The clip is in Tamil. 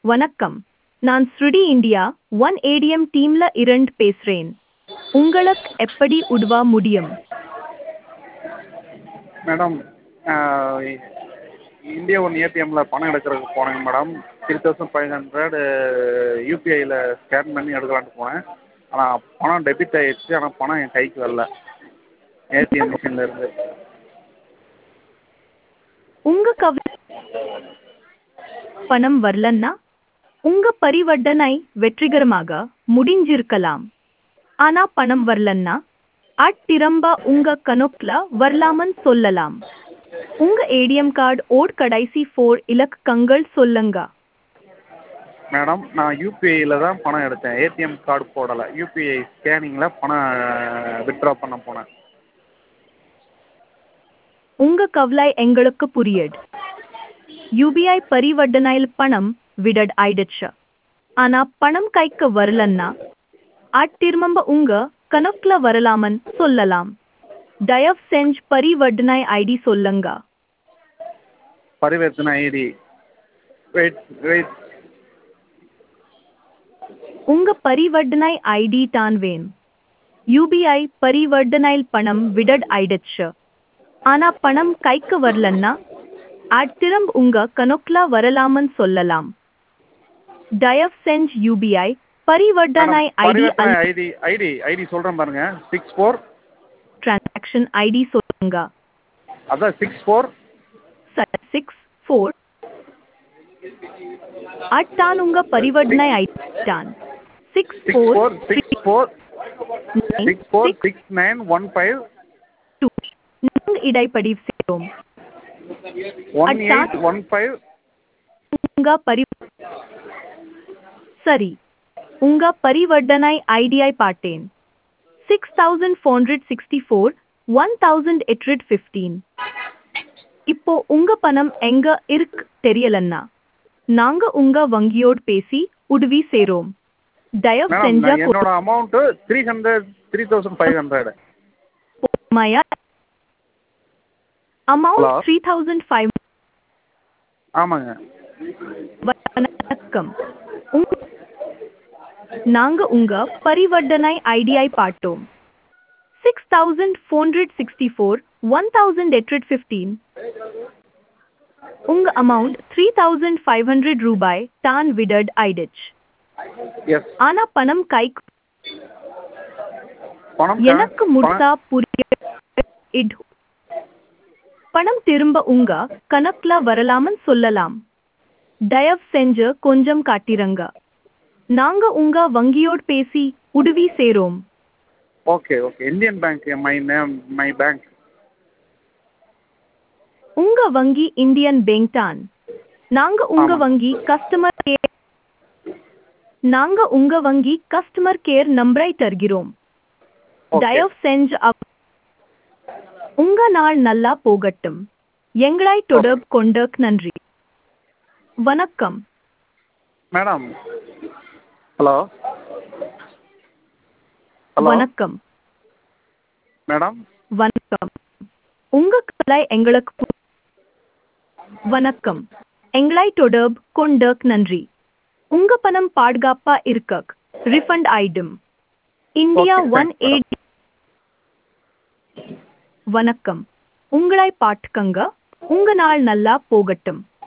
வணக்கம் நான் ஸ்ருடி இந்தியா ஒன் ஏடிஎம் டீம்ல இருந்து பேசுறேன் உங்களுக்கு எப்படி உதவ முடியும் மேடம் இந்தியா ஒன் ஏடிஎம்மில் பணம் எடுக்கிறதுக்கு போனேங்க madam three thousand five hundred யூபிஐயில் ஸ்கேன் பண்ணி எடுக்கலான்ட்டு போனேன் ஆனால் பணம் டெபிட் ஆகிடுச்சு ஆனால் பணம் என் கைக்கு வரல ஏடிஎம் மிஷினில் இருந்து உங்க கவலை பணம் வரலன்னா உங்க பரிவர்த்தனை வெற்றிகரமாக முடிஞ்சிருக்கலாம் ஆனா பணம் வரலன்னா அட் திரும்ப உங்க கணக்குல வரலாமன்னு சொல்லலாம் உங்க ஏடிஎம் கார்டு ஓட் கடைசி ஃபோர் இலக்கங்கள் சொல்லுங்க மேடம் நான் யூபிஐயில் தான் பணம் எடுத்தேன் ஏடிஎம் கார்டு போடலை யூபிஐ ஸ்கேனிங்கில் பணம் வித்ட்ரா பண்ண போனேன் உங்க கவலை எங்களுக்கு புரியுது யூபிஐ பரிவர்த்தனையில் பணம் விடட் ஆயிடுச்சு ஆனா பணம் கைக்கு வரலன்னா அட் திரும்ப உங்க கணக்குல வரலாமன்னு சொல்லலாம் தயவு செஞ்சு பரிவர்த்தனை ஐடி சொல்லுங்க பரிவர்த்தனை ஐடி வெயிட் வெயிட் உங்க பரிவர்த்தனை ஐடி தான் வேணும் யூபிஐ பரிவர்த்தனையில் பணம் விடட் ஆயிடுச்சு ஆனா பணம் கைக்கு வரலன்னா அட் திரும்ப உங்க கணக்குல வரலாமன்னு சொல்லலாம் தயவு செஞ்சு யூபிஐ பரிவர்த்தனை ஐடி பரிவர்த்தனை ஐடி ஐடி ஐடி சொல்கிறேன் பாருங்க சிக்ஸ் ஃபோர் டிரான்சாக்ஷன் ஐடி சொல்லுங்க அதான் சிக்ஸ் ஃபோர் சிக்ஸ் ஃபோர் அட்டான் உங்க பரிவர்த்தனை ஐடி தான் six six four four six four six four six nine one five two நாங்கள் இடைப்படி செய்கிறோம் ஒன் அச்சா. எயிட் ஒன் ஃபைவ் உங்க பரி சரி உங்க பரிவர்த்தனை ஐடியை பார்த்தேன் six thousand four hundred sixty four one thousand hundred fifteen இப்போ உங்க பணம் எங்க இருக்கு தெரியலன்னா நாங்க உங்க வங்கியோடு பேசி உதவி செய்றோம் தயவு மேடம் செஞ்சா நான் என்னோட amount three hundred three thousand five hundred மாயா amount Hello? Three thousand five ஆமாங்க வணக்கம் உங்க- நாங்க உங்க பரிவர்த்தனை ஐடியை பார்த்தோம் six thousand four hundred sixty four one thousand hundred fifteen உங்க amount three thousand five hundred ரூபாய் தான் விடட் ஆயிடுச்சு எஸ் ஆனா பணம் கைக்கு பணம் எனக்கு முழுசா புரிய இட் பணம் திரும்ப உங்க கணக்குல வரலாமன்னு சொல்லலாம் தயவு செஞ்சு கொஞ்சம் காட்டிருங்க நாங்க உங்க வங்கியோடு பேசி உதவி செய்றோம் okay okay Indian bank my name my bank உங்க வங்கி இந்தியன் பேங்க் தான் நாங்க உங்க ஆமா. வங்கி கஸ்டமர் கேர் நாங்க உங்க வங்கி கஸ்டமர் கேர் நம்பரை தருகிறோம் ஓகே தயவு செஞ்சு அவ- உங்க நாள் நல்லா போகட்டும் எங்களை தொடர்பு கொண்டக்கு நன்றி வணக்கம் மேடம் ஹலோ ஹலோ வணக்கம் மேடம் வணக்கம் உங்க கலை எங்களுக்கு பு- வணக்கம் எங்களை தொடர்பு கொண்டக்கு நன்றி உங்க பணம் பாதுகாப்பா இருக்க ரிஃபண்ட் ஆயிடும் India Okay, one thanks, madam. Eight வணக்கம் உங்களை பாட்டுக்கங்க உங்க நாள் நல்லா போகட்டும்